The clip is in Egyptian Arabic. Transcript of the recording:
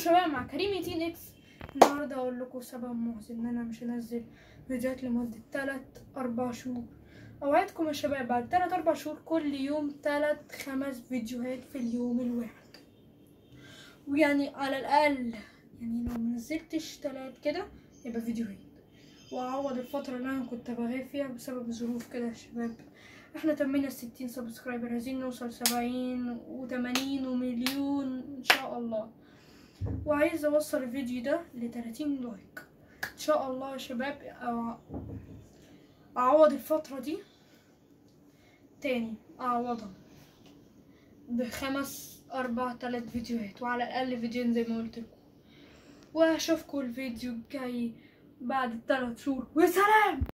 شباب مع كريم تين اكس النهارده اقول لكم سبب محزن ان انا مش هنزل فيديوهات لمده 3 4 شهور اوعدكم يا شباب بعد 3 4 شهور كل يوم 3 5 فيديوهات في اليوم الواحد ويعني على الاقل يعني لو منزلتش تلات كده يبقى فيديوهين واعوض الفتره اللي انا كنت بغيب فيها بسبب ظروف كده يا شباب احنا تمينا ستين سبسكرايبر عايزين نوصل سبعين وتمانين ومليون ان شاء الله وعايز اوصل الفيديو ده لتلاتين لايك ان شاء الله يا شباب أع- اعوض الفترة دي تاني اعوضها بخمس اربع تلات فيديوهات وعلى الاقل فيديوهين زي ما قلت لكم واشوفكم الفيديو الجاي بعد الثلاث شهور وسلام